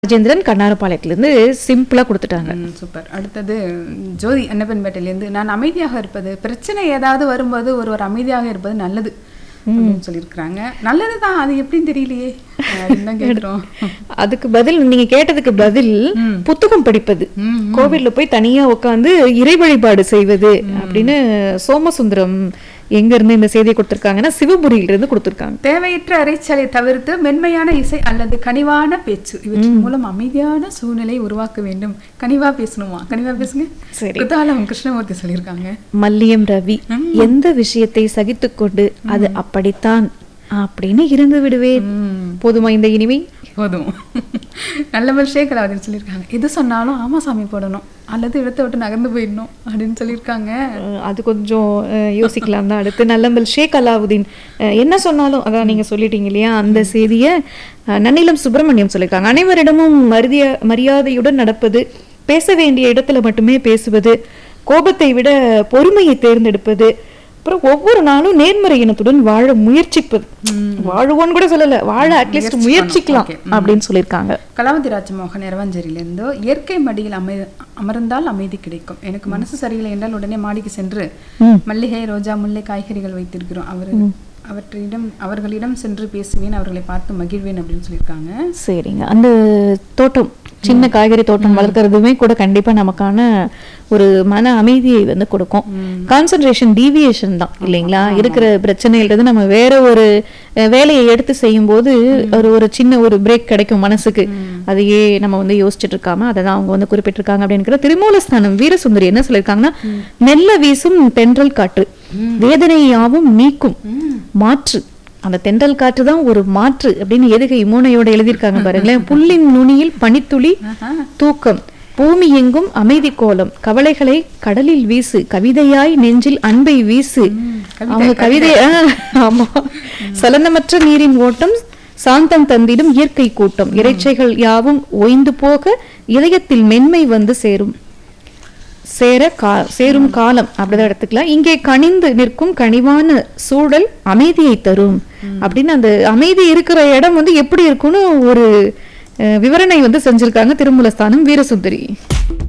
ராஜேந்திரன் கண்ணாரப்பாளையத்திலிருந்து சிம்பிளா கொடுத்துட்டாங்க ம், சூப்பர் அடுத்தது ஜோதி அன்னப்பன்பேட்டையிலேருந்து நான் அமைதியாக இருப்பது பிரச்சனை ஏதாவது வரும்போது ஒருவர் அமைதியாக இருப்பது நல்லது அப்படின்னு சொல்லியிருக்கிறாங்க நல்லது தான் அது எப்படின்னு தெரியலையே அப்படின்னு தான் கேட்குறோம் அதுக்கு பதில் நீங்க கேட்டதுக்கு பதில் புத்தகம் படிப்பது ம், கோவில்ல போய் தனியா உட்காந்து இறை வழிபாடு செய்வது அப்படின்னு சோமசுந்தரம் எங்க இருந்து இந்த செய்தியை கொடுத்திருக்காங்கன்னா சிவபுரியில இருந்து கொடுத்திருக்காங்க தேவையற்ற இறைச்சலை தவிர்த்து மென்மையான இசை அல்லது கனிவான பேச்சு இவற்றின் மூலம் அமைதியான சூழ்நிலை உருவாக்க வேண்டும் கனிவா பேசணுமா கனிவா பேசுங்க சரி. குத்தாலம் கிருஷ்ணமூர்த்தி சொல்லியிருக்காங்க மல்லியம் ரவி எந்த விஷயத்தை சகித்துக்கொண்டு அது அப்படித்தான் அப்படின்னு இருந்து விடுவேன் ம், போதுமா இந்த இனிமை போதும் நல்ல மனுஷே கலாவதின்னு சொல்லியிருக்காங்க எது சொன்னாலும் ஆமா சாமி போடணும் அல்லது இடத்தை விட்டு நகர்ந்து போயிடணும் அப்படின்னு சொல்லியிருக்காங்க அஹ் அது கொஞ்சம் அஹ், யோசிக்கலாம் தான் அடுத்து நல்லம்பல் ஷேக் அலாவுதீன் அஹ், என்ன சொன்னாலும் அதான் நீங்க சொல்லிட்டீங்க இல்லையா அந்த செய்தியை அஹ், நன்னிலம் சுப்பிரமணியம் சொல்லியிருக்காங்க அனைவரிடமும் மரியா மரியாதையுடன் நடப்பது பேச வேண்டிய இடத்துல மட்டுமே பேசுவது கோபத்தை விட பொறுமையை தேர்ந்தெடுப்பது அப்புறம் ஒவ்வொரு நாளும் நேர்மறை இனத்துடன் வாழ முயற்சிப்பது வாழுவோன்னு கூட சொல்லல வாழ அட்லீஸ்ட் முயற்சிக்கலாம் அப்படின்னு சொல்லியிருக்காங்க கலாவதி ராஜமோகன் இரவஞ்சேரியிலிருந்தோ இயற்கை மடியில் அமை அமர்ந்தால் அமைதி கிடைக்கும் எனக்கு மனசு சரியில்லை என்றால் உடனே மாடிக்கு சென்று ம். மல்லிகை ரோஜா முல்லை காய்கறிகள் வைத்திருக்கிறோம் அவர் அவற்றிடம் அவர்களிடம் சென்று பேசுவேன் அவர்களை பார்த்து மகிழ்வேன் அப்படின்னு சொல்லியிருக்காங்க சரிங்க அந்த தோட்டம் சின்ன காய்கறி தோட்டம் வளர்க்கறதுமே கூட கண்டிப்பா நமக்கான ஒரு மன அமைதியை வந்து கொடுக்கும் கான்சென்ட்ரேஷன் டீவியேஷன் தான் இல்லைங்களா இருக்கிற பிரச்சனையில இருந்து நம்ம வேற ஒரு அஹ், வேலையை எடுத்து செய்யும் போது ஒரு ஒரு சின்ன ஒரு பிரேக் கிடைக்கும் மனசுக்கு அதையே நம்ம வந்து யோசிச்சுட்டு இருக்காம அதை தான் அவங்க வந்து குறிப்பிட்டிருக்காங்க அப்படிங்கிற திருமூலஸ்தானம் வீரசுந்தரி என்ன சொல்லியிருக்காங்கன்னா மெல்ல வீசும் தென்றல் காற்று வேதனையாவும் நீக்கும் மாற்று அந்த தென்றல் காற்று தான் ஒரு மாற்று அப்படின்னு எதுகை மூனையோட எழுதியிருக்காங்க பாருங்களேன் புல்லின் நுனியில் பனித்துளி தூக்கம் பூமி எங்கும் அமைதி கோலம் கவலைகளை கடலில் வீசு கவிதையாய் நெஞ்சில் அன்பை வீசு அவங்க கவிதை ஆ, ஆமா சலனமற்ற நீரின் ஓட்டம் சாந்தம் தந்திடும் இயற்கை கூட்டம் இறைச்சைகள் யாவும் ஓய்ந்து போக இதயத்தில் மென்மை வந்து சேரும் சேர கா சேரும் காலம் அப்படிதான் எடுத்துக்கலாம் இங்கே கனிந்து நிற்கும் கனிவான சூழல் அமைதியை தரும் அப்படின்னு அந்த அமைதி இருக்கிற இடம் வந்து எப்படி இருக்கும்னு ஒரு அஹ், விவரணை வந்து செஞ்சிருக்காங்க திருமூலஸ்தானம் வீரசுந்தரி